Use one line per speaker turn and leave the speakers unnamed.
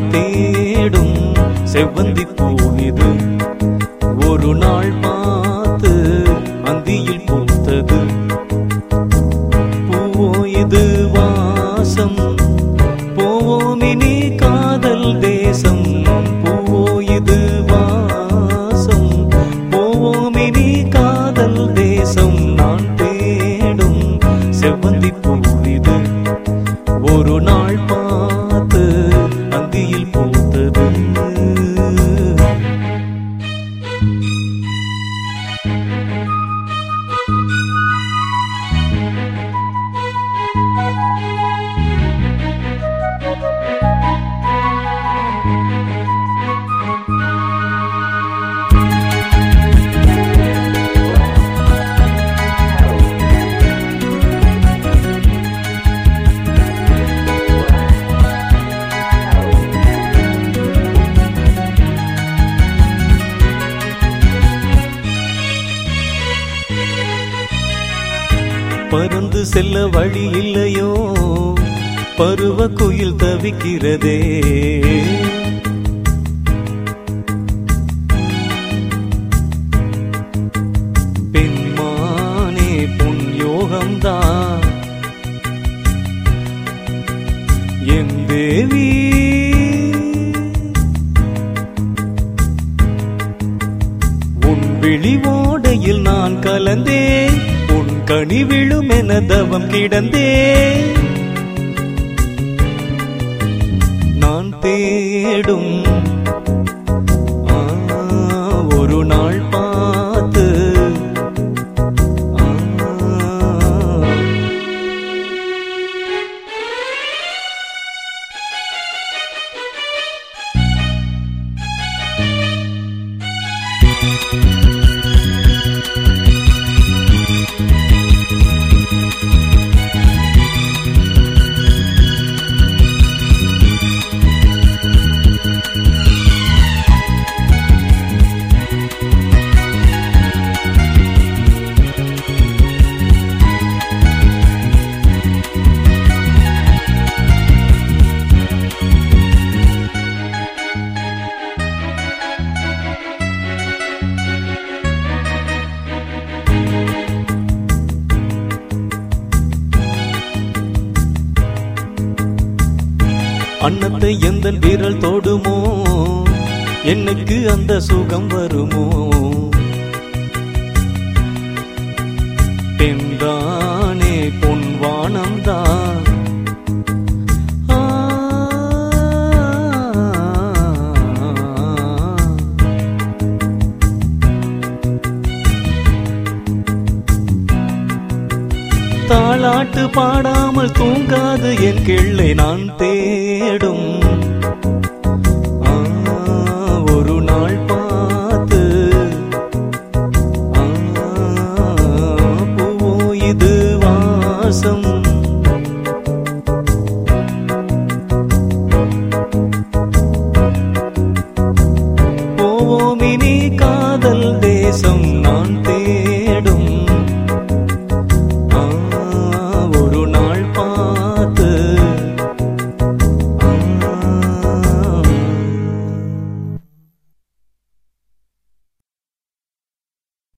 தேடும் செவ்வந்தி பூவிது ஒரு நாள் பார்த்து அந்தியில் பூத்தது பூவோ இது வாசம் போவோமினி காதல் தேசம் பூவோ இது வாசம் போவோமினி காதல் தேசம் நான் தேடும் செவ்வந்தி பூவிது ஒரு நாள் பார்த்து அந்தியில் பூத்தது பறந்து செல்ல வழி இல்லையோ பருவ குயில் தவிக்கிறதே பெண்மானே பொன் யோகம்தான் என் தேவி உன் விழிவோடையில் நான் கலந்தேன் உன் கனி விழும் என தவம் கிடந்தேன் நான் தேடும் ஆ, ஒரு நாள் பார்த்து ஆ, அன்னத்தை எந்த விரல் தொடுமோ எனக்கு அந்த சுகம் வருமோ பெண்தானே பொன் வானம்தான் ஆ. தாளாட்டு பாடாமல் தூங்காது என் கிள்ளை நான் தே